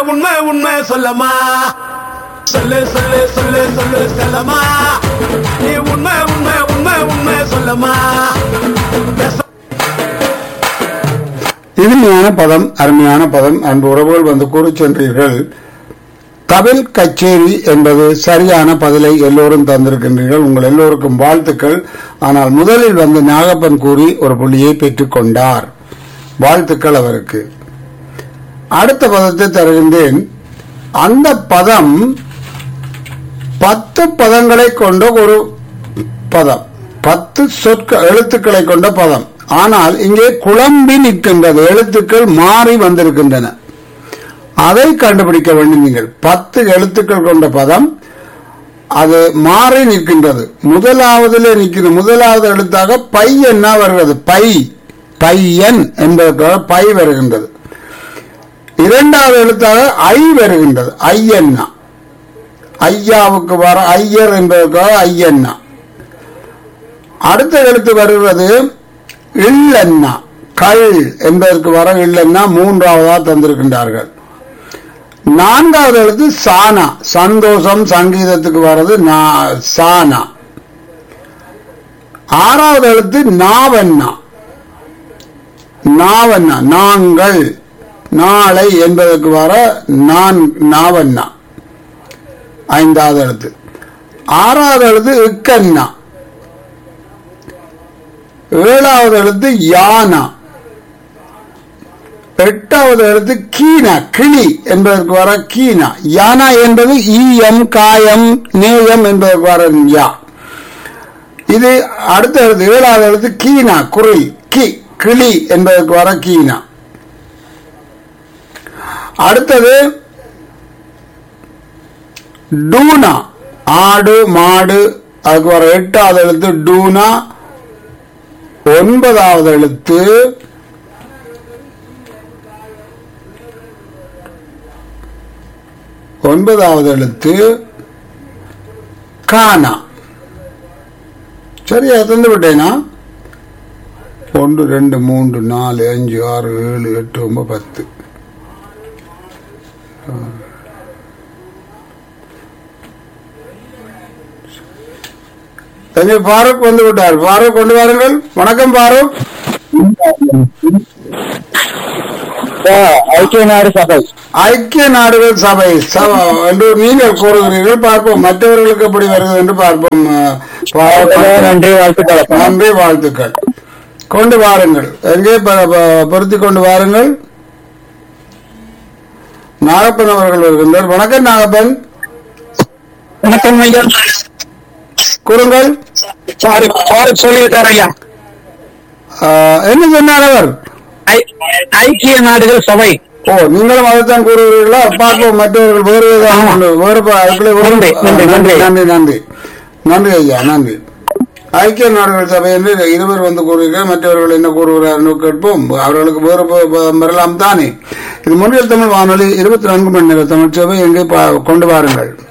உண்மை உண்மை சொல்லமா சொல்லு சொல்லு சொல்லு சொல்லு செல்லமா நீ உண்மை உண்மை உண்மை உண்மை சொல்லமா இனிமையான பதம் அருமையான பதம் அன்பு உறவுகள் வந்து கூறி சென்றீர்கள் தவில் கச்சேரி என்பது சரியான பதிலை எல்லோரும் தந்திருக்கின்றீர்கள் உங்கள் எல்லோருக்கும் வாழ்த்துக்கள் ஆனால் முதலில் வந்து நாகப்பன் கூறி ஒரு புள்ளியை பெற்றுக் கொண்டார் வாழ்த்துக்கள் அவருக்கு அடுத்த பதத்தை தருகின்றேன் அந்த பதம் பத்து பதங்களை கொண்ட ஒரு பதம் பத்து சொற்க எழுத்துக்களை கொண்ட பதம் ஆனால் இங்கே குழம்பி நிற்கின்றது எழுத்துக்கள் மாறி வந்திருக்கின்றன அதை கண்டுபிடிக்க வேண்டும் நீங்கள் பத்து எழுத்துக்கள் கொண்ட பதம் அது மாறி நிற்கின்றது முதலாவதிலே நிற்கிற முதலாவது எழுத்தாக பை என்ன வருகிறது பை பையன் என்பதற்காக பை வருகின்றது இரண்டாவது எழுத்தாக ஐ வருகின்றது ஐயன்னா ஐயாவுக்கு வர ஐயர் என்பதற்காக ஐயன்னா அடுத்த எழுத்து வருகிறது இல்லன்னா கள் என்பதற்கு வர இல்லன்னா மூன்றாவதா தந்திருக்கின்றார்கள் நான்காவது எழுத்து சானா சந்தோஷம் சங்கீதத்துக்கு வர்றது நா- சானா ஆறாவது எழுத்து நாவண்ணா நாவண்ணா நாங்கள் நாளை என்பதற்கு வர நான் நாவண்ணா ஐந்தாவது எழுத்து ஆறாவது எழுத்து இக்கண்ணா ஏழாவது எழுத்து யானா எட்டாவது எழுத்து கீனா கிளி என்பதற்கு வர கீனா யானா என்பது ஈயம் காயம் நேயம் என்பதற்கு வர யா இது அடுத்த எழுத்து ஏழாவது எழுத்து கீனா குரில் கி கிளி என்பதற்கு வர கீனா அடுத்தது டூனா ஆடு மாடு அதுக்கு வர எட்டாவது எழுத்து டூனா ஒன்பதாவது எழுத்து ஒன்பதாவது எழுத்து கானா சரியா தந்து விட்டேனா ஒன்று ரெண்டு மூன்று நாலு அஞ்சு ஆறு ஏழு எட்டு ஒன்பது பத்து தம்பி ஃபாரூக் வந்து விட்டார் ஃபாரூக் கொண்டு வாருங்கள் வணக்கம் ஃபாரூக் ஐக்கிய நாடு சபை ஐக்கிய நாடுகள் சபை சபை என்று நீங்கள் கூறுகிறீர்கள் பார்ப்போம் மற்றவர்களுக்கு எப்படி வருகிறது என்று பார்ப்போம் அஹ், ஃபாரூக். நன்றி வாழ்த்துக்கள் நன்றி வாழ்த்துக்கள் கொண்டு வாருங்கள் எங்கே ப- ப- பொருத்தி கொண்டு வாருங்கள் நாகப்பன் அவர்கள் வருகின்றார் வணக்கம் நாகப்பன் வணக்கம் ஐயா கூறுங்கள் சாரி சாரி சொல்லிவிட்டார் ஐயா அஹ், என்ன சொன்னார் அவர் ஐ- ஐக்கிய நாடுகள் சபை ஓ நீங்களும் அதைத்தான் கூறுகிறீர்களா பார்ப்போம் மற்றவர்கள் வேறு ஏதாவது ஆமா. கொண்டு- வேறு ப- அதுக்குள்ளே ஒரு- நன்றி, நன்றி, நன்றி நன்றி. நன்றி நன்றி நன்றி ஐயா நன்றி ஐக்கிய நாடுகள் சபை என்று இருவர் வந்து கூறுகிறார் மற்றவர்கள் என்ன கூறுகிறார் என்று கேட்போம் அவர்களுக்கு வேறு ப- ப- வரலாம் தானே இது முன்னில் தமிழ் வானொலி இருபத்தி நான்கு மணி நேர தமிழ் சபை எங்கே பா- கொண்டு வாருங்கள்